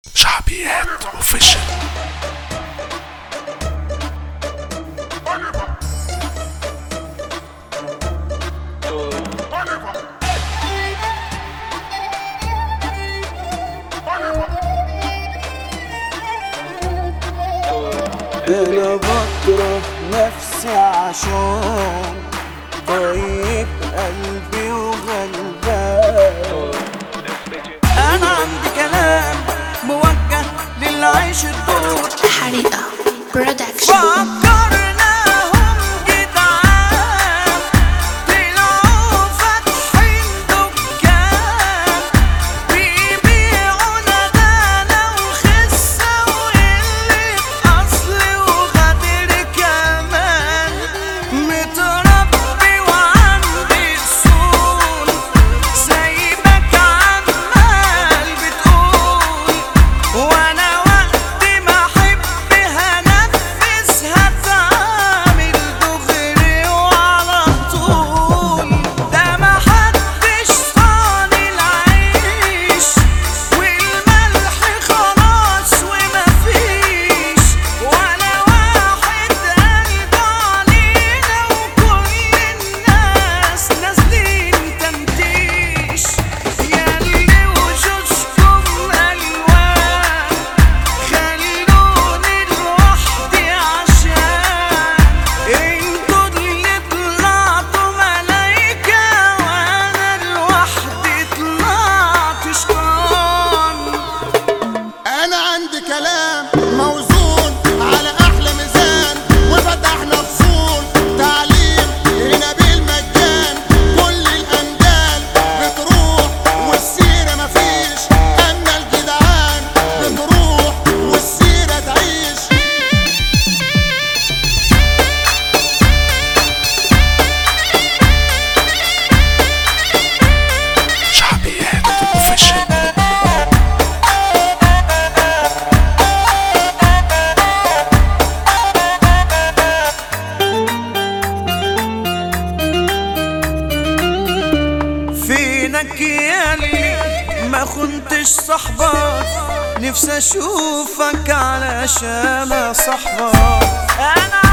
شعبيات اوفيشال انا بكره نفسي عشان طيب قلبي وغلبان انا عندي كلام موجه للي عايش الدور حريقة برودكشن فكرناهم جدعان طلعوا فاتحين دكان بيبيعوا ندالة وخسة وقلة أصل وغدر كمان متربي وعندي أصول سايبك عمال بتقول وانا وقت ما احب هنفذها تعمل دغري وعلى طول ده ما حدش صاني العيش والملح خلاص وما فيش ولا واحد قلب علينا وكل الناس نازلين تنتيش ياللي وشوشكم الوان خلوني لوحدي عشان انتوا اللي طلعتوا ملايكة وانا لوحدي طلعت شيطان انا عندي كلام موزون على احلى ميزان وفتحنا فصول تعليم هنا بالمجان كل الاندال بتروح والسيره مفيش اما الجدعان بتروح والسيره تعيش شعبيات اوفيشال فينك يالي ما كنتش صاحبك نفسي اشوفك علشان صاحبك انا